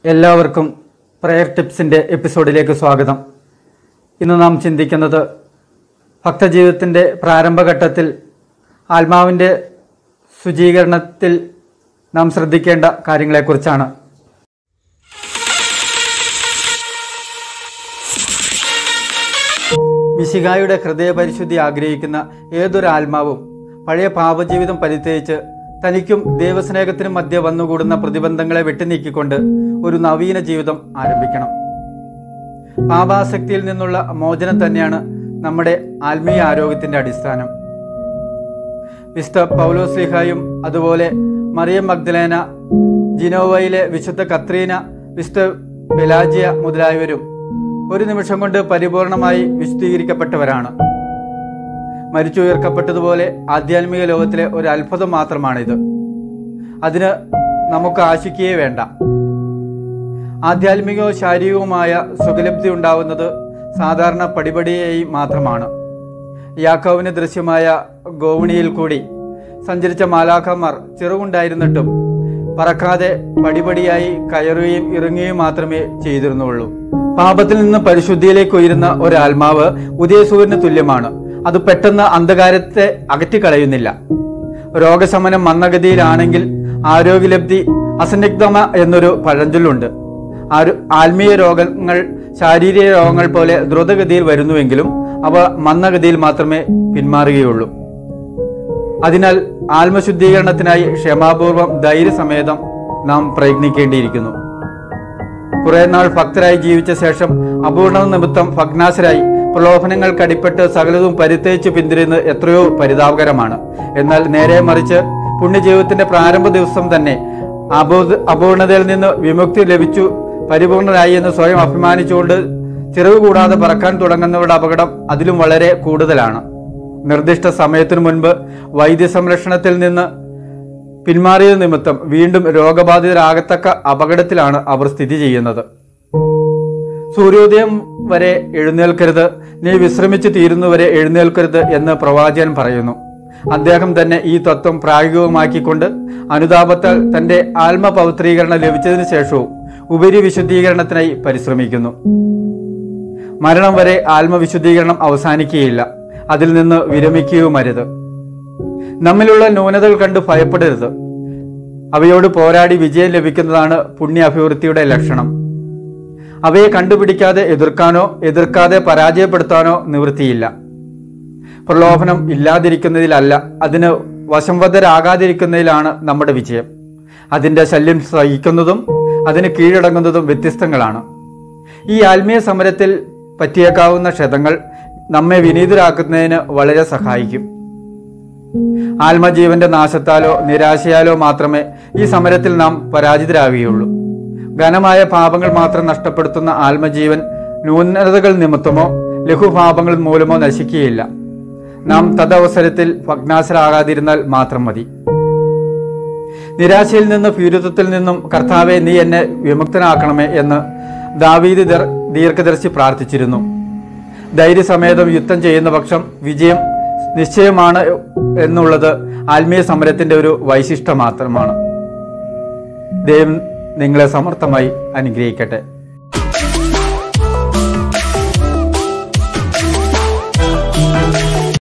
എല്ലാവർക്കും പ്രയർ ടിപ്സിൻ്റെ എപ്പിസോഡിലേക്ക് സ്വാഗതം ഇന്ന് നാം ചിന്തിക്കുന്നത് ഭക്തജീവിതത്തിൻ്റെ പ്രാരംഭഘട്ടത്തിൽ ആത്മാവിൻ്റെ ശുചീകരണത്തിൽ നാം ശ്രദ്ധിക്കേണ്ട കാര്യങ്ങളെക്കുറിച്ചാണ് മിശികായുടെ ഹൃദയപരിശുദ്ധി ആഗ്രഹിക്കുന്ന ഏതൊരു ആത്മാവും പഴയ പാപജീവിതം പരിത്യജിച്ച് തനിക്കും ദൈവസ്നേഹത്തിനും മധ്യ വന്നുകൂടുന്ന പ്രതിബന്ധങ്ങളെ വെട്ടിനീക്കിക്കൊണ്ട് ഒരു നവീന ജീവിതം ആരംഭിക്കണം പാപാസക്തിയിൽ നിന്നുള്ള മോചനം തന്നെയാണ് നമ്മുടെ ആത്മീയ ആരോഗ്യത്തിന്റെ അടിസ്ഥാനം വിശുദ്ധ പൗലോസ്ലിഹായും അതുപോലെ മറിയം മഗ്ദലേന ജിനോവയിലെ വിശുദ്ധ കത്രീന വിശുദ്ധ പെലാജിയ മുതലായവരും ഒരു നിമിഷം കൊണ്ട് പരിപൂർണമായി വിശുദ്ധീകരിക്കപ്പെട്ടവരാണ് മരിച്ചുയർക്കപ്പെട്ടതുപോലെ ആധ്യാത്മിക ലോകത്തിലെ ഒരു അത്ഭുതം മാത്രമാണിത് അതിന് നമുക്ക് ആശിക്കുകയേ വേണ്ട ആധ്യാത്മികവും ശാരീരികവുമായ സുഖലബ്ധി ഉണ്ടാവുന്നത് സാധാരണ പടിപടിയായി മാത്രമാണ് യാക്കോവിന് ദൃശ്യമായ ഗോവണിയിൽ കൂടി സഞ്ചരിച്ച മാലാഖമാർ ചെറുകുണ്ടായിരുന്നിട്ടും പറക്കാതെ പടിപടിയായി കയറുകയും ഇറങ്ങുകയും മാത്രമേ ചെയ്തിരുന്നുള്ളൂ പാപത്തിൽ നിന്ന് പരിശുദ്ധിയിലേക്ക് ഉയരുന്ന ഒരു ആത്മാവ് ഉദയസൂര്യന് തുല്യമാണ് അത് പെട്ടെന്ന് അന്ധകാരത്തെ അകറ്റിക്കളയുന്നില്ല രോഗശമനം മന്ദഗതിയിലാണെങ്കിൽ ആരോഗ്യലബ്ധി അസന്നിഗ്ധമ എന്നൊരു പഴഞ്ചൊല്ലുണ്ട് ആരോ- ആത്മീയ രോഗങ്ങൾ ശാരീരിക രോഗങ്ങൾ പോലെ ദ്രുതഗതിയിൽ വരുന്നുവെങ്കിലും അവ മന്ദഗതിയിൽ മാത്രമേ പിന്മാറുകയുള്ളൂ അതിനാൽ ആത്മശുദ്ധീകരണത്തിനായി ക്ഷമാപൂർവം ധൈര്യസമേതം നാം പ്രയത്നിക്കേണ്ടിയിരിക്കുന്നു കുറെ നാൾ ഭക്തരായി ജീവിച്ച ശേഷം അപൂർണ നിമിത്തം ഭഗ്നാശരായി പ്രലോഭനങ്ങൾ കടിപ്പെട്ട് സകലതും പരിത്യജിച്ച് പിന്തിരുന്ന് എത്രയോ പരിതാപകരമാണ് എന്നാൽ നേരെ മറിച്ച് പുണ്യജീവിതത്തിന്റെ പ്രാരംഭ ദിവസം തന്നെ അബോധ അപൂർണതയിൽ നിന്ന് വിമുക്തി ലഭിച്ചു പരിപൂർണരായി എന്ന് സ്വയം അഭിമാനിച്ചുകൊണ്ട് ചിറവ് കൂടാതെ പറക്കാൻ തുടങ്ങുന്നവരുടെ അപകടം അതിലും വളരെ കൂടുതലാണ് നിർദ്ദിഷ്ട സമയത്തിനു മുൻപ് വൈദ്യസംരക്ഷണത്തിൽ നിന്ന് പിന്മാറിയ നിമിത്തം വീണ്ടും രോഗബാധിതരാകത്തക്ക അപകടത്തിലാണ് അവർ സ്ഥിതി ചെയ്യുന്നത് സൂര്യോദയം വരെ എഴുന്നേൽക്കരുത് നീ വിശ്രമിച്ച് തീരുന്നവരെ എഴുന്നേൽക്കരുത് എന്ന് പ്രവാചകൻ പറയുന്നു അദ്ദേഹം തന്നെ ഈ തത്വം പ്രായോഗികമാക്കിക്കൊണ്ട് അനുതാപത്താൽ തന്റെ ആത്മപവിത്രീകരണം ലഭിച്ചതിന് ശേഷവും ഉപരി വിശുദ്ധീകരണത്തിനായി പരിശ്രമിക്കുന്നു മരണം വരെ ആത്മവിശുദ്ധീകരണം അവസാനിക്കുകയില്ല അതിൽ നിന്ന് വിരമിക്കുകയുമരുത് നമ്മിലുള്ള ന്യൂനതകൾ കണ്ട് ഭയപ്പെടരുത് അവയോട് പോരാടി വിജയം ലഭിക്കുന്നതാണ് പുണ്യ അഭിവൃദ്ധിയുടെ ലക്ഷണം അവയെ കണ്ടുപിടിക്കാതെ എതിർക്കാനോ എതിർക്കാതെ പരാജയപ്പെടുത്താനോ നിവൃത്തിയില്ല പ്രലോഭനം ഇല്ലാതിരിക്കുന്നതിലല്ല അതിന് വശംവദരാകാതിരിക്കുന്നതിലാണ് നമ്മുടെ വിജയം അതിന്റെ ശല്യം സഹിക്കുന്നതും അതിന് കീഴടങ്ങുന്നതും വ്യത്യസ്തങ്ങളാണ് ഈ ആത്മീയ സമരത്തിൽ പറ്റിയേക്കാവുന്ന ക്ഷതങ്ങൾ നമ്മെ വിനീതരാക്കുന്നതിന് വളരെ സഹായിക്കും ആത്മജീവന്റെ നാശത്താലോ നിരാശയാലോ മാത്രമേ ഈ സമരത്തിൽ നാം പരാജിതരാകുകയുള്ളൂ ഘനമായ പാപങ്ങൾ മാത്രം നഷ്ടപ്പെടുത്തുന്ന ആത്മജീവൻ ന്യൂനതകൾ നിമിത്തമോ ലഘുപാപങ്ങൾ മൂലമോ നശിക്കുകയില്ല നാം തദവസരത്തിൽ ഭഗ്നാസരാകാതിരുന്നാൽ മാത്രം മതി നിരാശയിൽ നിന്ന് ഭീരുത്വത്തിൽ നിന്നും കർത്താവെ നീ എന്നെ വിമുക്തനാക്കണമേ എന്ന് ദാവീദ് ദർ- ദീർഘദർശി പ്രാർത്ഥിച്ചിരുന്നു ധൈര്യസമേതം യുദ്ധം ചെയ്യുന്ന പക്ഷം വിജയം നിശ്ചയമാണ് എന്നുള്ളത് ആത്മീയ സമരത്തിന്റെ ഒരു വൈശിഷ്ട മാത്രമാണ് ദൈവം നിങ്ങളെ സമർത്ഥമായി അനുഗ്രഹിക്കട്ടെ